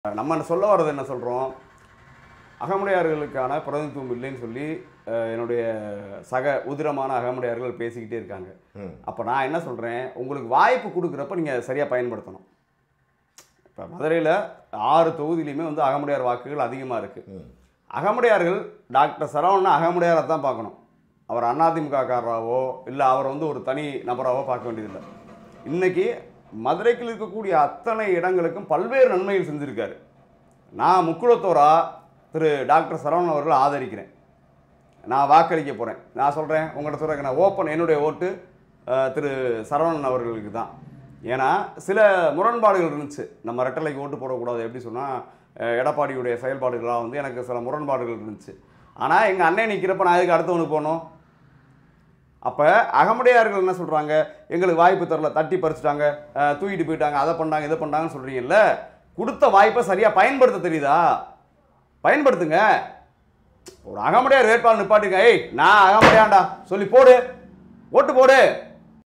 நம்ம சொல்ல வர்றது என்ன சொல்கிறோம் அகமுடையார்களுக்கான பிரதிநிதித்துவம் இல்லைன்னு சொல்லி அஹ், என்னுடைய சக உதிரமான அகமுடையார்கள் பேசிக்கிட்டே இருக்காங்க ம். அப்போ நான் என்ன சொல்கிறேன் உங்களுக்கு வாய்ப்பு கொடுக்குறப்ப நீங்கள் சரியாக பயன்படுத்தணும் இப்போ மதுரையில் ஆறு தொகுதியிலையுமே வந்து அகமுடையார் வாக்குகள் அதிகமாக இருக்குது ம். அகமுடையார்கள் டாக்டர் சரவணன் அகமுடையாரை தான் பார்க்கணும் அவர் அதிமுக காரராவோ இல்லை அவர் வந்து ஒரு தனி நபராவோ பார்க்க வேண்டியதில்லை இன்னைக்கு மதுரைக்கு இருக்கக்கூடிய அத்தனை இடங்களுக்கும் பல்வேறு நன்மைகள் செஞ்சுருக்காரு நான் முக்குளத்தோரா திரு டாக்டர் சரவணன் அவர்களை ஆதரிக்கிறேன் நான் வாக்களிக்க போகிறேன் நான் சொல்கிறேன் உங்கள்கிட்ட சொல்கிறேன் நான் ஓப்பன் என்னுடைய ஓட்டு அஹ், திரு சரவணன் அவர்களுக்கு தான் ஏன்னா சில முரண்பாடுகள் இருந்துச்சு நம்ம ரெட்டலைக்கு ஓட்டு போடக்கூடாது எப்படி சொன்னால் எடப்பாடியுடைய செயல்பாடுகளாக வந்து எனக்கு சில முரண்பாடுகள் இருந்துச்சு ஆனால் எங்கள் அண்ணன் நிற்கிறப்ப நான் எதுக்கு அடுத்தவனுக்கு போகணும் அப்போ அகமுடையார்கள் என்ன சொல்கிறாங்க எங்களுக்கு வாய்ப்பு தரல தட்டி பறிச்சுட்டாங்க அஹ், தூக்கிட்டு போயிட்டாங்க அதை பண்ணாங்க இதை பண்ணாங்கன்னு சொல்கிறீங்கல்ல கொடுத்த வாய்ப்பை சரியாக பயன்படுத்த தெரியுதா பயன்படுத்துங்க ஒரு அகமுடையார் வேட்பாளர் நிப்பாட்டுங்க ஏய் நான் அகமுடையாண்டா சொல்லி போடு ஓட்டு போடு